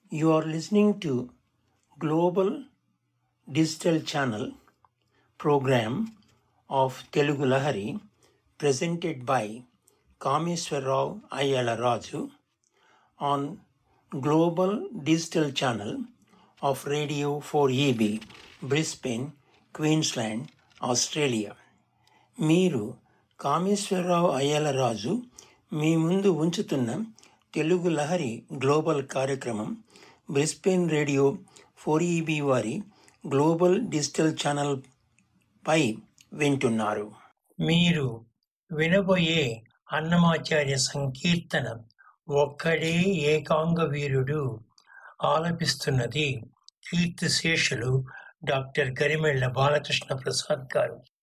You are listening to Global Digital Channel program of Telugu Lahari presented by Kameswarrao Ayala Raju on Global Digital Channel of Radio 4EB, Brisbane, Queensland, Australia. మీరు కామేశ్వరరావు అయ్యలరాజు మీ ముందు ఉంచుతున్న Telugu Lahari global కార్యక్రమం Brisbane radio four EB వారి global digital channel పై వింటున్నారు మీరు వినబోయే అన్నమాచార్య సంకీర్తన ఒక్కడే ఏకాంగ వీరుడు ఆలపిస్తున్నది కీర్తిశేషులు డాక్టర్ గరిమెళ్ల బాలకృష్ణ ప్రసాద్ గారు